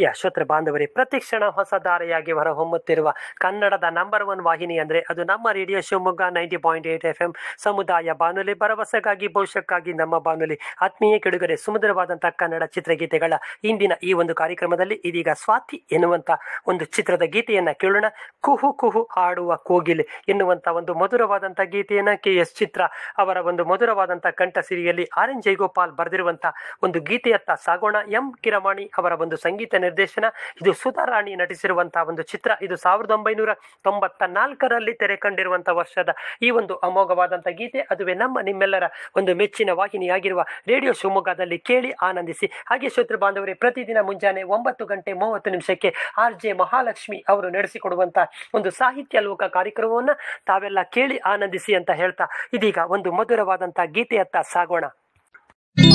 ಪ್ರೀತಿಯ ಶ್ರೋತೃ ಬಾಂಧವರೇ ಪ್ರತಿಕ್ಷಣ ಹೊಸ ಧಾರೆಯಾಗಿ ಹೊರಹೊಮ್ಮುತ್ತಿರುವ ಕನ್ನಡದ ನಂಬರ್ ಒನ್ ವಾಹಿನಿ ಅಂದರೆ ಅದು ನಮ್ಮ radio Shivamogga ninety point eight F M ಸಮುದಾಯ ಬಾನುಲಿ ಭರವಸೆಗಾಗಿ ಭವಿಷ್ಯಕ್ಕಾಗಿ ನಮ್ಮ ಬಾನುಲಿ ಆತ್ಮೀಯ ಕೆಡುಗರೆ ಸುಮಧುರವಾದಂತಹ ಕನ್ನಡ ಚಿತ್ರಗೀತೆಗಳ ಇಂದಿನ ಈ ಒಂದು ಕಾರ್ಯಕ್ರಮದಲ್ಲಿ ಇದೀಗ ಸ್ವಾತಿ ಎನ್ನುವಂತ ಒಂದು ಚಿತ್ರದ ಗೀತೆಯನ್ನ ಕೇಳೋಣ ಕುಹು ಕುಹು ಹಾಡುವ ಕೋಗಿಲೆ ಎನ್ನುವಂತ ಒಂದು ಮಧುರವಾದಂತ ಗೀತೆಯನ್ನ ಕೆ ಎಸ್ ಚಿತ್ರ ಅವರ ಒಂದು ಮಧುರವಾದಂತ ಕಂಠ ಸಿರಿಯಲ್ಲಿ ಆರ್ ಎನ್ ಜಯಗೋಪಾಲ್ ಬರೆದಿರುವಂತ ಒಂದು ಗೀತೆಯತ್ತ ಸಾಗೋಣ ಎಂ ಕಿರಮಾಣಿ ಅವರ ಒಂದು ಸಂಗೀತ ನಿರ್ದೇಶನ ಇದು ಸುಧಾರಾಣಿ ನಟಿಸಿರುವಂತಹ ಒಂದು ಚಿತ್ರ ಇದು ಸಾವಿರದ ಒಂಬೈನೂರ ತೊಂಬತ್ತ ನಾಲ್ಕರಲ್ಲಿ ತೆರೆ ಕಂಡಿರುವಂತಹ ವರ್ಷದ ಈ ಒಂದು ಅಮೋಘವಾದಂಥ ಗೀತೆ ಅದುವೇ ನಮ್ಮ ನಿಮ್ಮೆಲ್ಲರ ಒಂದು ಮೆಚ್ಚಿನ ವಾಹಿನಿಯಾಗಿರುವ ರೇಡಿಯೋ ಶಿವಮೊಗ್ಗದಲ್ಲಿ ಕೇಳಿ ಆನಂದಿಸಿ ಹಾಗೆ ಶ್ರೋತೃ ಬಾಂಧವರೇ ಪ್ರತಿದಿನ ಮುಂಜಾನೆ ಒಂಬತ್ತು ಗಂಟೆ ಮೂವತ್ತು ನಿಮಿಷಕ್ಕೆ ಆರ್ ಜೆ ಮಹಾಲಕ್ಷ್ಮಿ ಅವರು ನಡೆಸಿಕೊಡುವಂತಹ ಒಂದು ಸಾಹಿತ್ಯ ಲೋಕ ಕಾರ್ಯಕ್ರಮವನ್ನ ತಾವೆಲ್ಲ ಕೇಳಿ ಆನಂದಿಸಿ ಅಂತ ಹೇಳ್ತಾ ಇದೀಗ ಒಂದು ಮಧುರವಾದಂತಹ ಗೀತೆಯತ್ತ ಸಾಗೋಣ